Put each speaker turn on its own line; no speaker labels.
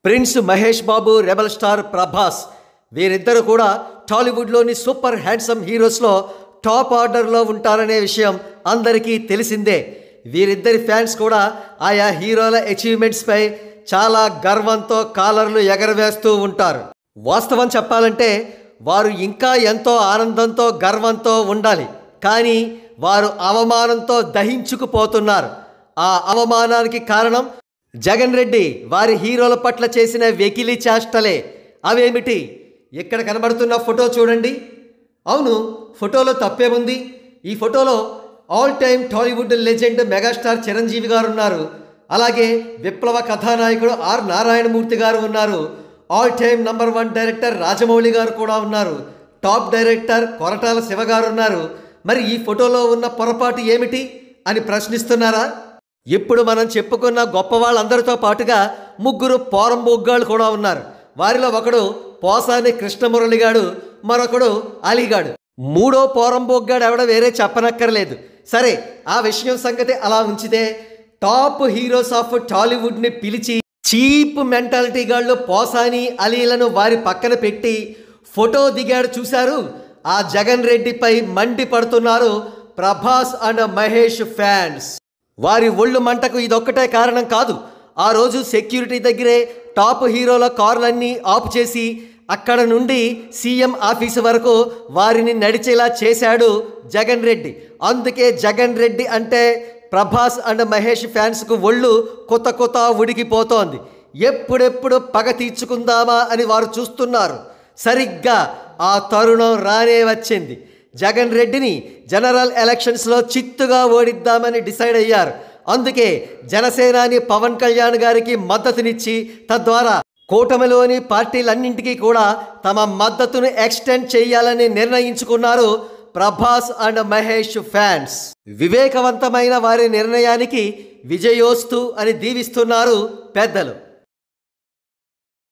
prince Mahesh Babu rebel star Prabhas వీరిద్దరు కూడా టాలీవుడ్లోని సూపర్ హ్యాండ్సమ్ హీరోస్లో టాప్ ఆర్డర్లో ఉంటారనే విషయం అందరికీ తెలిసిందే వీరిద్దరి ఫ్యాన్స్ కూడా ఆయా హీరోల అచీవ్మెంట్స్పై చాలా గర్వంతో కాలర్లు ఎగరవేస్తూ ఉంటారు వాస్తవం చెప్పాలంటే వారు ఇంకా ఎంతో ఆనందంతో గర్వంతో ఉండాలి కానీ వారు అవమానంతో దహించుకుపోతున్నారు ఆ అవమానానికి కారణం జగన్ రెడ్డి వారి హీరోల పట్ల చేసిన వెకిలి చేష్టలే అవేమిటి ఇక్కడ కనబడుతున్న ఫోటో చూడండి అవును ఫోటోలో తప్పేముంది ఈ ఫోటోలో all time Tollywood legend megastar Chiranjeevi garu ఉన్నారు అలాగే విప్లవ కథానాయకుడు ఆర్ నారాయణమూర్తి గారు ఉన్నారు all time number one director Rajamouli garu కూడా ఉన్నారు టాప్ డైరెక్టర్ కొరటాల శివ గారు ఉన్నారు మరి ఈ ఫోటోలో ఉన్న పొరపాటు ఏమిటి అని ప్రశ్నిస్తున్నారా ఇప్పుడు మనం చెప్పుకున్న గొప్ప వాళ్ళందరితో పాటుగా ముగ్గురు పోరంబొగ్గాళ్ళు కూడా ఉన్నారు వారిలో ఒకడు పోసాని కృష్ణమురళిగాడు మరొకడు అలీగాడు మూడో పోరంబొగ్గాడు ఎవడ వేరే చెప్పనక్కర్లేదు సరే ఆ విషయం సంగతి అలా ఉంచితే టాప్ హీరోస్ ఆఫ్ టాలీవుడ్ని పిలిచి చీప్ మెంటాలిటీ గాళ్ళు పోసాని అలీలను వారి పక్కన పెట్టి ఫోటో దిగాడు చూశారు ఆ జగన్ రెడ్డిపై మండి పడుతున్నారు ప్రభాస్ అండ్ మహేష్ ఫ్యాన్స్ వారి ఒళ్ళు మంటకు ఇదొక్కటే కారణం కాదు ఆ రోజు సెక్యూరిటీ దగ్గరే టాప్ హీరోల కార్లన్నీ ఆఫ్ చేసి అక్కడ నుండి సీఎం ఆఫీసు వరకు వారిని నడిచేలా చేశాడు జగన్ రెడ్డి అందుకే జగన్ రెడ్డి అంటే ప్రభాస్ అండ్ మహేష్ ఫ్యాన్స్కు ఒళ్ళు కొత్త కొత్త ఉడికిపోతోంది ఎప్పుడెప్పుడు పగ తీర్చుకుందామా అని వారు చూస్తున్నారు సరిగ్గా ఆ తరుణం రానే వచ్చింది జగన్ రెడ్డిని జనరల్ ఎలక్షన్స్లో చిత్తుగా ఓడిద్దామని డిసైడ్ అయ్యారు అందుకే జనసేనాని పవన్ కళ్యాణ్ గారికి మద్దతునిచ్చి తద్వారా కూటమిలోని పార్టీలన్నింటికీ కూడా తమ మద్దతును ఎక్స్టెండ్ చేయాలని నిర్ణయించుకున్నారు ప్రభాస్ అండ్ మహేష్ ఫ్యాన్స్ వివేకవంతమైన వారి నిర్ణయానికి విజయోస్తు అని దీవిస్తున్నారు పెద్దలు